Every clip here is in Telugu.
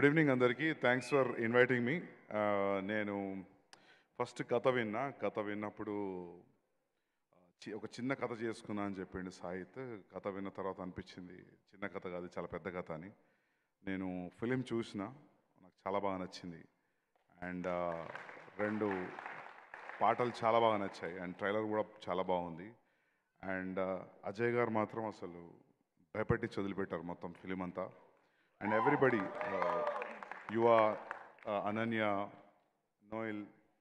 గుడ్ ఈవినింగ్ అందరికీ థ్యాంక్స్ ఫర్ ఇన్వైటింగ్ మీ నేను ఫస్ట్ కథ విన్నా కథ విన్నప్పుడు ఆ, చి- ఒక చిన్న కథ చేసుకున్నా అని చెప్పిండు సాహిత్ కథ విన్న తర్వాత అనిపించింది చిన్న కథ కాదు చాలా పెద్ద కథ అని నేను ఫిలిం చూసిన నాకు చాలా బాగా నచ్చింది అండ్ రెండు పాటలు చాలా బాగా నచ్చాయి అండ్ ట్రైలర్ కూడా చాలా బాగుంది అండ్ అజయ్ గారు మాత్రం అసలు భయపెట్టి వదిలిపెట్టారు మొత్తం ఫిలిం అంతా అండ్ ఎవ్రీబడి యువ అనన్య నోయల్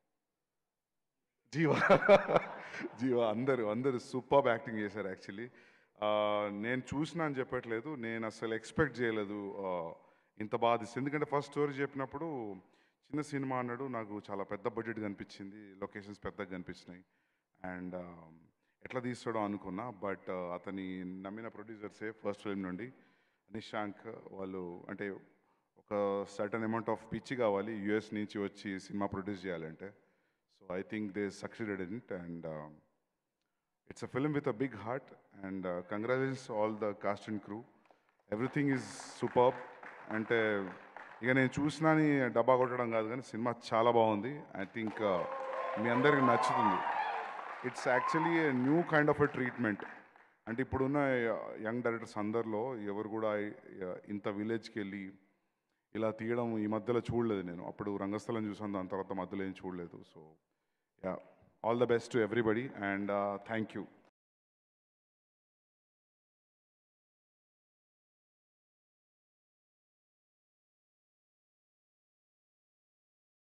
జీవా జీవా అందరూ అందరూ సూపర్ యాక్టింగ్ చేశారు యాక్చువల్లీ నేను చూసినా అని చెప్పట్లేదు నేను అసలు ఎక్స్పెక్ట్ చేయలేదు ఆ, ఇంత బాగా తీసి ఎందుకంటే ఫస్ట్ స్టోరీ చెప్పినప్పుడు చిన్న సినిమా అన్నాడు నాకు చాలా పెద్ద బడ్జెట్ కనిపించింది లొకేషన్స్ పెద్దగా కనిపించినాయి అండ్ ఎట్లా తీస్తాడో అనుకున్నా బట్ అతని నమ్మిన ప్రొడ్యూసర్సే ఫస్ట్ ఫిల్మ్ నుండి నిశాంక్ వాళ్ళు అంటే ఒక సర్టన్ అమౌంట్ ఆఫ్ పిచ్చి కావాలి యుఎస్ నుంచి వచ్చి సినిమా ప్రొడ్యూస్ చేయాలంటే so I think they succeeded in it and it's a film with a big heart and congratulations all the cast and crew everything is super అంటే ఇక నేను చూసినా అని డబ్బా కొట్టడం కాదు కానీ సినిమా చాలా బాగుంది ఐ థింక్ మీ అందరికి నచ్చుతుంది it's actually a new kind of a treatment అంటే ఇప్పుడున్న యంగ్ డైరెక్టర్స్ అందరిలో ఎవరు కూడా uh, ఇంత విలేజ్కి వెళ్ళి ఇలా తీయడం ఈ మధ్యలో చూడలేదు నేను అప్పుడు రంగస్థలం చూసాను దాని తర్వాత మధ్యలో ఏం చూడలేదు so yeah all the best to everybody and thank you